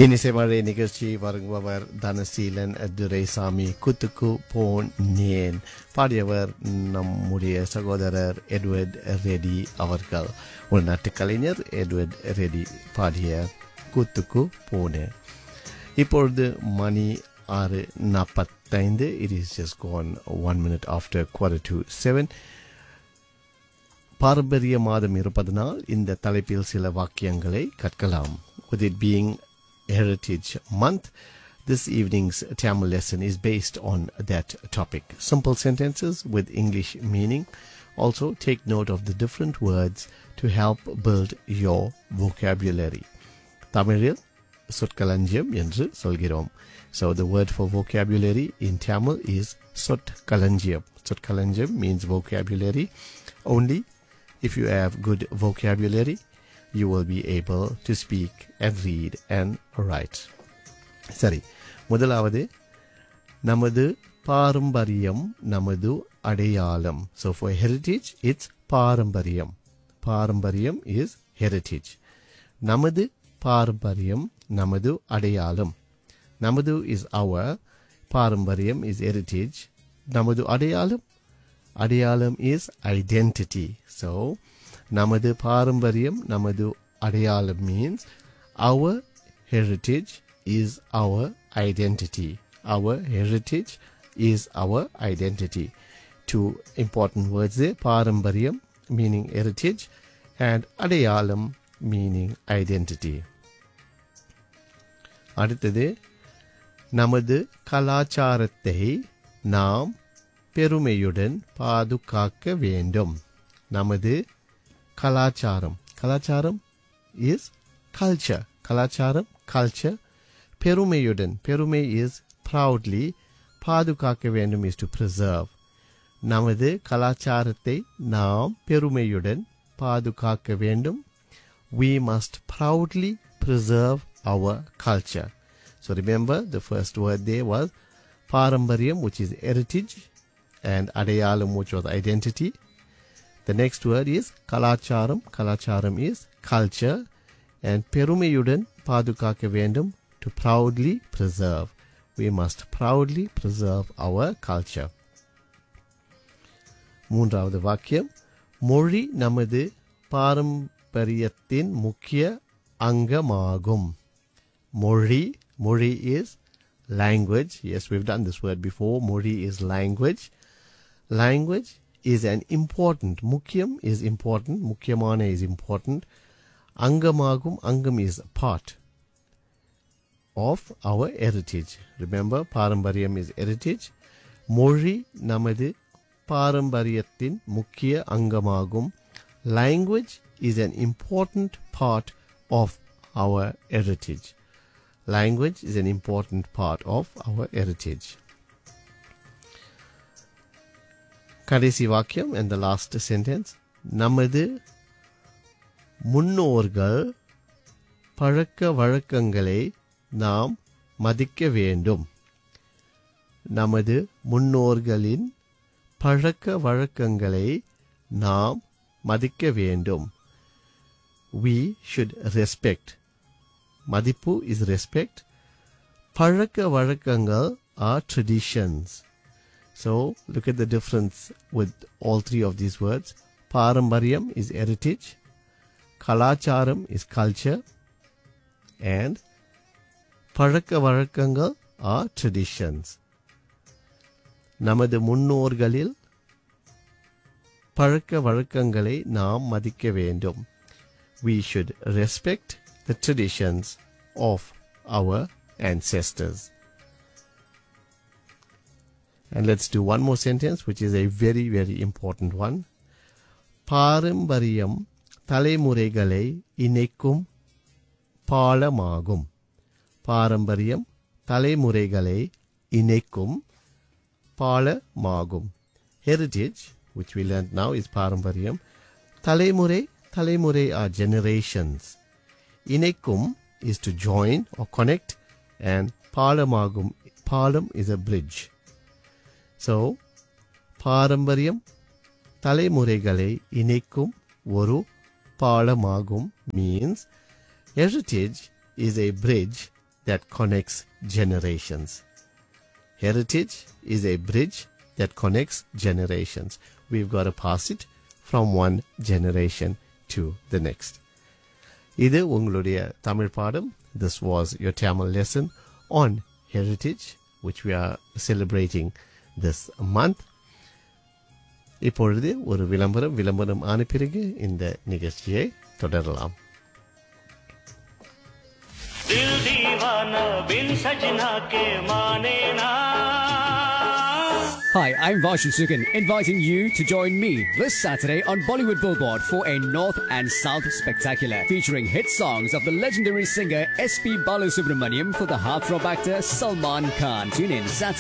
இனிசைமழை நிகழ்ச்சி வழங்குபவர் தனசீலன் துரைசாமி குத்துக்கு போன் நேன் பாடியவர் நம்முடைய சகோதரர் எட்வர்ட் ரெடி அவர்கள் உள்நாட்டு கலைஞர் எட்வர்ட் ரெடி பாடிய குத்துக்கு போனேன் இப்பொழுது மணி ஆறு நாற்பத்தைந்து it is just gone one minute after quarter to seven பாரம்பரிய மாதம் இருப்பதனால் இந்த தலைப்பில் சில வாக்கியங்களை கற்கலாம் with it being heritage month this evening's tamil lesson is based on that topic simple sentences with english meaning also take note of the different words to help build your vocabulary தமிழில் சொற்களஞ்சியம் என்று சொல்கிறோம் so the word for vocabulary in tamil is சொற்களஞ்சியம் சொற்களஞ்சியம் means vocabulary only if you have good vocabulary you will be able to speak and read and write சரி முதலாவது நமது பாரம்பரியம் நமது அடையாளம் so for heritage it's பாரம்பரியம் பாரம்பரியம் is heritage நமது பாரம்பரியம் நமது அடையாளம் நமது is our பாரம்பரியம் is heritage நமது அடையாளம் அடையாளம் is identity so நமது பாரம்பரியம் நமது அடையாளம் means our heritage is our identity our heritage is our identity two important words there பாரம்பரியம் meaning heritage and அடையாளம் meaning identity அடுத்தது நமது கலாச்சாரத்தை நாம் பெருமையுடன் பாதுகாக்க வேண்டும் நமது கலாச்சாரம் கலாச்சாரம் இஸ் கல்ச்சர் கலாச்சாரம் கல்ச்சர் பெருமையுடன் பெருமை இஸ் ப்ரவுட்லி பாதுகாக்க வேண்டும் இஸ் டு ப்ரிசர்வ் நமது கலாச்சாரத்தை நாம் பெருமையுடன் பாதுகாக்க வேண்டும் we must proudly preserve our culture. So remember, the first word there was Parambariam, which is heritage, and Adayalam, which was identity. The next word is Kalacharam. Kalacharam is culture, and Perumeyudan Padukaka Vendum, to proudly preserve. We must proudly preserve our culture. மூன்றாவது வாக்கியம் மொழி நமது பாரம்பரியத்தின் முக்கிய அங்கமாகும் மொழி மொழி is language yes we've done this word before mori is language language is an important mukyam is important mukyamana is important angamagum angam is a part of our heritage remember parambaryam is heritage mori namadu பாரம்பரியத்தின் முக்கிய அங்கமாகும் language is an important part of our heritage language is an important part of our heritage. கடைசி வாக்கியம் and the last sentence நமது முன்னோர்கள் பழக்க வழக்கங்களை நாம் மதிக்க வேண்டும் நமது முன்னோர்களின் பழக்க வழக்கங்களை நாம் மதிக்க வேண்டும் we should respect மதிப்பு is respect. பழக்க வழக்கங்கள் are traditions. So look at the difference with all three of these words. Parambaryam is heritage. Kalacharam is culture. And பழக்க வழக்கங்கள் are traditions. நமது முன்னோர்களில் பழக்க வழக்கங்களை நாம் மதிக்க வேண்டும் we should respect the traditions of our ancestors. And let's do one more sentence, which is a very, very important one. பாரம்பரியம் தலைமுறைகளை இணைக்கும் பாலமாகும் பாரம்பரியம் தலைமுறைகளை இணைக்கும் பாலமாகும் heritage which we learned now is பாரம்பரியம் தலைமுறை தலைமுறை are generations இணைக்கும் is to join or connect and பாலமாகும் பாலம் is a bridge so பாரம்பரியம் தலைமுறைகளை இணைக்கும் ஒரு பாலமாகும் means heritage is a bridge that connects generations. Heritage is a bridge that connects generations. We've got to pass it from one generation to the next. இது உங்களுடைய தமிழ் பாடம் This was your Tamil lesson on heritage which we are celebrating this month. இப்பொழுது ஒரு விளம்பரம் விளம்பரம் ஆன பிறகு இந்த நிகழ்ச்சியை தொடரலாம் दिल दीवाना बिन सजना के माने ना Hi, I'm Varshan Sugan, inviting you to join me this Saturday on Bollywood Billboard for a North and South spectacular featuring hit songs of the legendary singer S.P. Balasubramaniam for the heartthrob actor Salman Khan. Tune in Saturday.